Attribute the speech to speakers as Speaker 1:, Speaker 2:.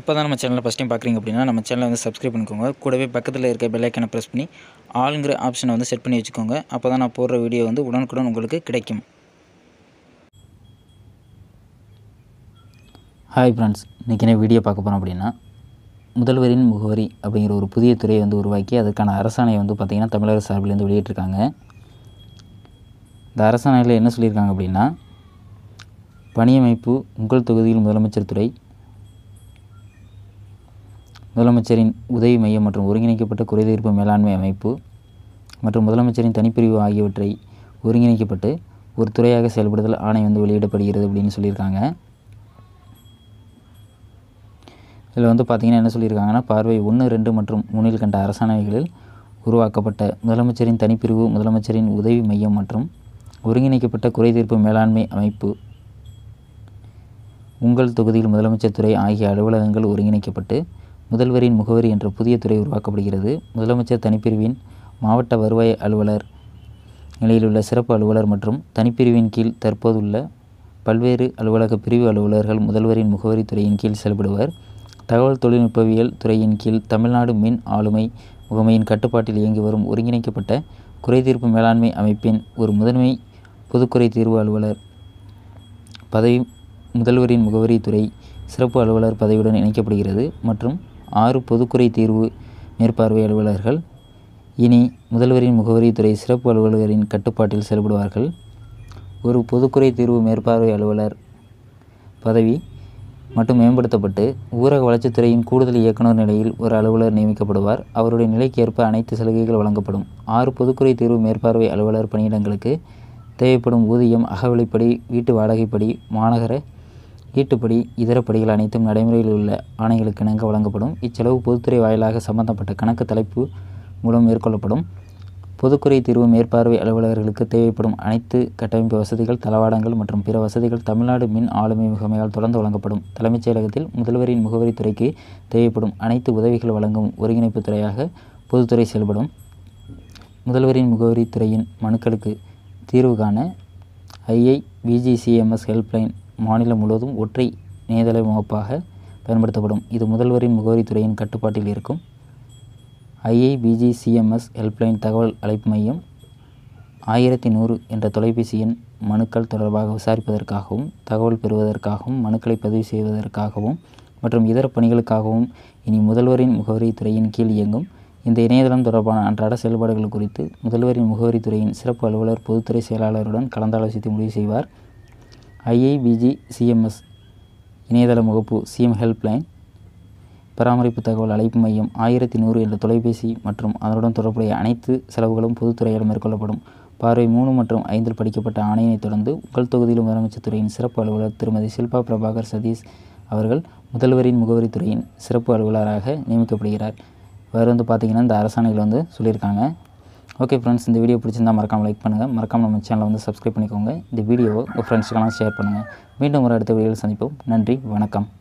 Speaker 1: இப்போ தான் நம்ம சேனலை ஃபஸ்ட் டைம் பார்க்குறீங்க அப்படின்னா நம்ம சேனலை வந்து சப்ஸ்கிரைப் பண்ணிக்கோங்க கூடவே பக்கத்தில் இருக்க பெல் ஐக்கனை ப்ரெஸ் பண்ணி ஆளுங்கிற ஆப்ஷனை வந்து செட் பண்ணி வச்சுக்கோங்க அப்போ தான் நான் போடுற வீடியோ வந்து உடனுக்குடன் உங்களுக்கு கிடைக்கும் ஹாய் ஃப்ரெண்ட்ஸ் இன்றைக்கி என்ன வீடியோ பார்க்க போகிறோம் அப்படின்னா முதல்வரின் முகவரி அப்படிங்கிற ஒரு புதிய துறையை வந்து உருவாக்கி அதற்கான அரசாணையை வந்து பார்த்திங்கன்னா தமிழக சார்பிலேருந்து வெளியிட்டிருக்காங்க இந்த அரசாணையில் என்ன சொல்லியிருக்காங்க அப்படின்னா பணியமைப்பு உங்கள் தொகுதியில் முதலமைச்சர் துறை முதலமைச்சரின் உதவி மையம் மற்றும் ஒருங்கிணைக்கப்பட்ட குறைதீர்ப்பு மேலாண்மை அமைப்பு மற்றும் முதலமைச்சரின் தனிப்பிரிவு ஆகியவற்றை ஒருங்கிணைக்கப்பட்டு ஒரு துறையாக செயல்படுதல் ஆணை வந்து வெளியிடப்படுகிறது அப்படின்னு சொல்லியிருக்காங்க இதில் வந்து பார்த்திங்கன்னா என்ன சொல்லியிருக்காங்கன்னா பார்வை ஒன்று ரெண்டு மற்றும் மூணில் கண்ட அரசாணைகளில் உருவாக்கப்பட்ட முதலமைச்சரின் தனிப்பிரிவு முதலமைச்சரின் உதவி மையம் மற்றும் ஒருங்கிணைக்கப்பட்ட குறைதீர்ப்பு மேலாண்மை அமைப்பு உங்கள் தொகுதியில் முதலமைச்சர் துறை ஆகிய அலுவலகங்கள் ஒருங்கிணைக்கப்பட்டு முதல்வரின் முகவரி என்ற புதிய துறை உருவாக்கப்படுகிறது முதலமைச்சர் தனிப்பிரிவின் மாவட்ட வருவாய் அலுவலர் நிலையிலுள்ள சிறப்பு அலுவலர் மற்றும் தனிப்பிரிவின் கீழ் தற்போதுள்ள பல்வேறு அலுவலக பிரிவு அலுவலர்கள் முதல்வரின் முகவரி துறையின் கீழ் செயல்படுவர் தகவல் தொழில்நுட்பவியல் துறையின் கீழ் தமிழ்நாடு மின் ஆளுமை முகமையின் கட்டுப்பாட்டில் இயங்கி வரும் ஒருங்கிணைக்கப்பட்ட குறைதீர்ப்பு மேலாண்மை அமைப்பின் ஒரு முதன்மை பொதுக்குறை தீர்வு அலுவலர் பதவி முதல்வரின் முகவரி துறை சிறப்பு அலுவலர் பதவியுடன் இணைக்கப்படுகிறது மற்றும் ஆறு பொதுக்குறை தீர்வு மேற்பார்வை அலுவலர்கள் இனி முதல்வரின் முகவரி துறை சிறப்பு அலுவலரின் கட்டுப்பாட்டில் செயல்படுவார்கள் ஒரு பொதுக்குறை தீர்வு மேற்பார்வை அலுவலர் பதவி மட்டும் மேம்படுத்தப்பட்டு ஊரக வளர்ச்சித்துறையின் கூடுதல் இயக்குனர் நிலையில் ஒரு அலுவலர் நியமிக்கப்படுவார் அவருடைய நிலைக்கு ஏற்ப அனைத்து சலுகைகள் வழங்கப்படும் ஆறு பொதுக்குறை தீர்வு மேற்பார்வை அலுவலர் பணியிடங்களுக்கு தேவைப்படும் ஊதியம் அகவிலைப்படி வீட்டு வாடகைப்படி மாநகர ஈட்டுப்படி இதர படிகள் அனைத்தும் நடைமுறையில் உள்ள ஆணைகளுக்கு இணங்க வழங்கப்படும் இச்செலவு பொதுத்துறை வாயிலாக சம்பந்தப்பட்ட கணக்கு தலைப்பு மூலம் மேற்கொள்ளப்படும் பொதுக்குறை தீர்வு மேற்பார்வை அலுவலர்களுக்கு தேவைப்படும் அனைத்து கட்டமைப்பு வசதிகள் தளவாடங்கள் மற்றும் பிற வசதிகள் தமிழ்நாடு மின் ஆளுமை முகமையால் தொடர்ந்து வழங்கப்படும் தலைமைச் செயலகத்தில் முதல்வரின் முகவரி துறைக்கு தேவைப்படும் அனைத்து உதவிகள் வழங்கும் ஒருங்கிணைப்பு துறையாக பொதுத்துறை செயல்படும் முதல்வரின் முகவரி துறையின் மனுக்களுக்கு தீர்வு காண ஐஐ பிஜிசிஎம்எஸ் ஹெல்ப்லைன் மாநிலம் முழுவதும் ஒற்றை இணையதள முகப்பாக பயன்படுத்தப்படும் இது முதல்வரின் முகவரி துறையின் கட்டுப்பாட்டில் இருக்கும் ஐஐபிஜிசிஎம்எஸ் ஹெல்ப்லைன் தகவல் அழைப்பு மையம் ஆயிரத்தி நூறு என்ற தொலைபேசி எண் மனுக்கள் தொடர்பாக விசாரிப்பதற்காகவும் தகவல் பெறுவதற்காகவும் மனுக்களை பதிவு செய்வதற்காகவும் மற்றும் இதர பணிகளுக்காகவும் இனி முதல்வரின் முகவரி துறையின் கீழ் இயங்கும் இந்த இணையதளம் தொடர்பான அன்றாட செயல்பாடுகள் குறித்து முதல்வரின் முகவரி துறையின் சிறப்பு அலுவலர் பொதுத்துறை செயலாளருடன் கலந்தாலோசித்து முடிவு செய்வார் ஐஐபிஜி சிஎம்எஸ் இணையதள முகப்பு சிஎம் ஹெல்ப்லைன் பராமரிப்பு தகவல் அழைப்பு மையம் ஆயிரத்தி நூறு என்ற தொலைபேசி மற்றும் அதனுடன் தொடர்புடைய அனைத்து செலவுகளும் பொதுத்துறையால் மேற்கொள்ளப்படும் பார்வை மூணு மற்றும் ஐந்தில் படிக்கப்பட்ட ஆணையினை தொடர்ந்து உங்கள் தொகுதியில் முதலமைச்சர் துறையின் சிறப்பு அலுவலர் திருமதி ஷில்பா பிரபாகர் சதீஷ் அவர்கள் முதல்வரின் முகவரி துறையின் சிறப்பு அலுவலராக நியமிக்கப்படுகிறார் வேறு வந்து பார்த்திங்கன்னா இந்த அரசாணையில் வந்து சொல்லியிருக்காங்க ஓகே ஃப்ரெண்ட்ஸ் இந்த வீடியோ பிடிச்சிருந்தா மறக்காமல் லைக் பண்ணுங்கள் மறக்காமல் நம்ம சேனலை வந்து சப்ஸ்கிரைப் பண்ணிக்கோங்க இந்த வீடியோவை உங்கள் ஃப்ரெண்ட்ஸுக்கெல்லாம் ஷேர் பண்ணுங்கள் மீண்டும் ஒரு அடுத்த வீடியோவில் சந்திப்போம் நன்றி வணக்கம்